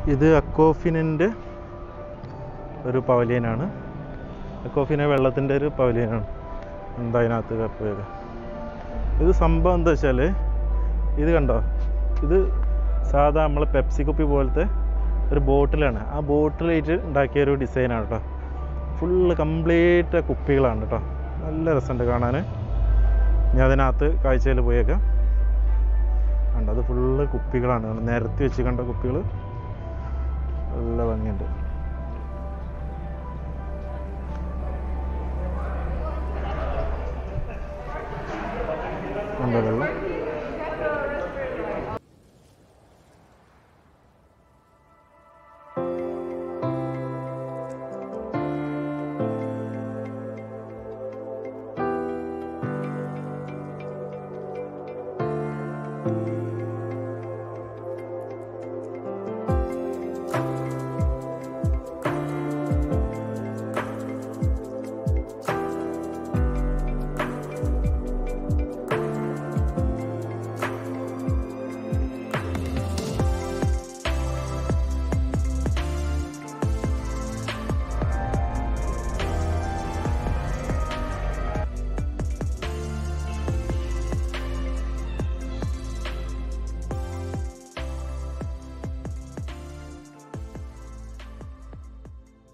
ഇത് അക്കോഫിനിൻ്റെ ഒരു പവലിയനാണ് അക്കോഫിന വെള്ളത്തിൻ്റെ ഒരു പവലിയനാണ് എന്താ അതിനകത്ത് കപ്പയൊക്കെ ഇത് സംഭവം എന്താ വെച്ചാൽ ഇത് കണ്ടോ ഇത് സാധാ നമ്മളെ പെപ്സി കുപ്പി പോലത്തെ ഒരു ബോട്ടിലാണ് ആ ബോട്ടിലായിട്ട് ഉണ്ടാക്കിയ ഒരു ഡിസൈനാണ് കേട്ടോ ഫുള്ള് കംപ്ലീറ്റ് കുപ്പികളാണ് കേട്ടോ നല്ല രസമുണ്ട് കാണാൻ ഞാൻ അതിനകത്ത് കാഴ്ചയിൽ പോയേക്കാം കണ്ടോ അത് ഫുള്ള് കുപ്പികളാണ് കണ്ടോ, നിരത്തി വെച്ച് കണ്ട കുപ്പികൾ നല്ല ഭംഗിയുണ്ട് ഉണ്ടോ വെള്ളം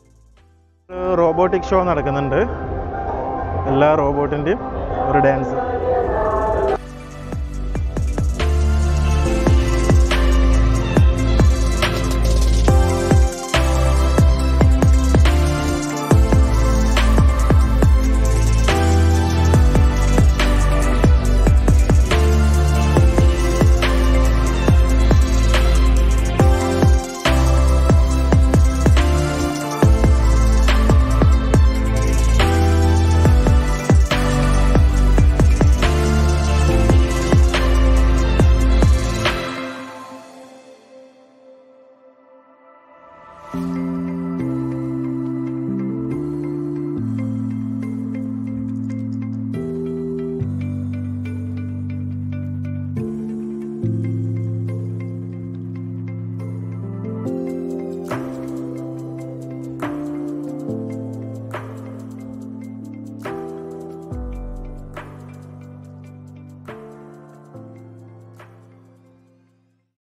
റോബോട്ടിക് ഷോ നടക്കുന്നുണ്ട് എല്ലാ റോബോട്ടിൻ്റെയും ഒരു ഡാൻസ്